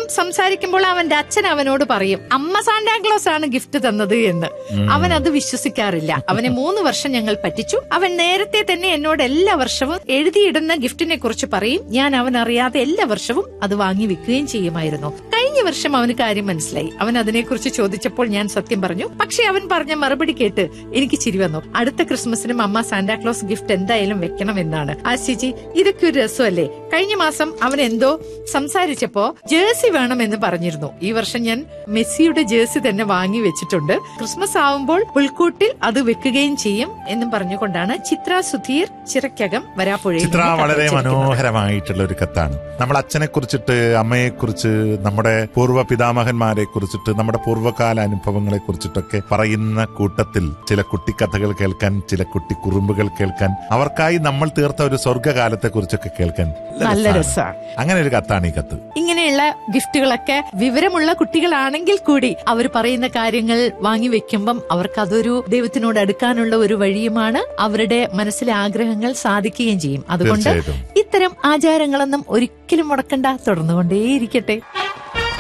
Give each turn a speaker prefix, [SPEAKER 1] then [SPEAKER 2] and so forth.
[SPEAKER 1] സംസാരിക്കുമ്പോൾ അവന്റെ അച്ഛൻ അവനോട് പറയും അമ്മ സാന്റാക്ലോസ് ആണ് ഗിഫ്റ്റ് തന്നത് എന്ന് അവൻ അത് വിശ്വസിക്കാറില്ല അവനെ മൂന്ന് വർഷം ഞങ്ങൾ പറ്റിച്ചു അവൻ നേരത്തെ തന്നെ എന്നോട് എല്ലാ വർഷവും എഴുതിയിടുന്ന ഗിഫ്റ്റിനെ കുറിച്ച് പറയും ഞാൻ അവൻ അറിയാതെ എല്ലാ വർഷവും അത് വാങ്ങി വെക്കുകയും ചെയ്യുമായിരുന്നു കഴിഞ്ഞ വർഷം അവന് കാര്യം മനസ്സിലായി അവൻ അതിനെക്കുറിച്ച് ചോദിച്ചപ്പോൾ ഞാൻ സത്യം പറഞ്ഞു പക്ഷെ അവൻ പറഞ്ഞ മറുപടി കേട്ട് എനിക്ക് ചിരി വന്നു അടുത്ത ക്രിസ്മസിനും അമ്മ സാന്റാക്ലോസ് ഗിഫ്റ്റ് എന്തായാലും വെക്കണം എന്നാണ് ആ ചേച്ചി ഇതൊക്കെ ഒരു രസമല്ലേ കഴിഞ്ഞ മാസം അവൻ എന്തോ സംസാരിച്ചപ്പോ ജേഴ്സി വേണമെന്ന് പറഞ്ഞിരുന്നു ഈ വർഷം ഞാൻ മെസ്സിയുടെ ജേഴ്സി തന്നെ വാങ്ങി വെച്ചിട്ടുണ്ട് ക്രിസ്മസ് ആവുമ്പോൾ പുൽക്കൂട്ടിൽ അത് വെക്കുകയും ചെയ്യും എന്നും പറഞ്ഞുകൊണ്ടാണ് ചിത്ര സുധീർ ചിറക്കകം വരാപ്പുഴയിൽ
[SPEAKER 2] ചിത്ര
[SPEAKER 1] നിന്ന്
[SPEAKER 2] വളരെ
[SPEAKER 1] കത്തയച്ചിരിക്കുന്നത്.
[SPEAKER 2] മനോഹരമായിട്ടുള്ള ഒരു കത്താണ് നമ്മൾ അച്ഛനെ കുറിച്ചിട്ട് അമ്മയെ കുറിച്ച് നമ്മുടെ പൂർവ്വ പിതാമഹന്മാരെ കുറിച്ചിട്ട് നമ്മുടെ പൂർവ്വകാല അനുഭവങ്ങളെ കുറിച്ചിട്ടൊക്കെ പറയുന്ന കൂട്ടത്തിൽ ചില കുട്ടിക്കഥകൾ കേൾക്കാൻ ചില കുട്ടി കുറുമ്പുകൾ കേൾക്കാൻ അവർക്കായി നമ്മൾ തീർത്ത ഒരു സ്വർഗ്ഗകാലത്തെ കുറിച്ചൊക്കെ കേൾക്കാൻ
[SPEAKER 1] നല്ല
[SPEAKER 2] രസാണ്.
[SPEAKER 1] രസമാണ്
[SPEAKER 2] അങ്ങനെ ഒരു കത്താണ് ഈ കത്ത്
[SPEAKER 1] ഇങ്ങനെയുള്ള ഗിഫ്റ്റുകളൊക്കെ വിവരമുള്ള കുട്ടികളാണെങ്കിൽ കൂടി അവർ പറയുന്ന കാര്യങ്ങൾ വാങ്ങി വെക്കുമ്പം അവർക്ക് അതൊരു ദൈവത്തിനോട് അടുക്കാനുള്ള ഒരു വഴിയുമാണ് അവരുടെ മനസ്സിലെ ആഗ്രഹങ്ങൾ സാധിക്കുകയും ചെയ്യും അതുകൊണ്ട്
[SPEAKER 2] തീർച്ചയായിട്ടും
[SPEAKER 1] ഇത്തരം ആചാരങ്ങളൊന്നും ഒരിക്കലും മുടക്കണ്ട തുടർന്നുകൊണ്ടേയിരിക്കട്ടെ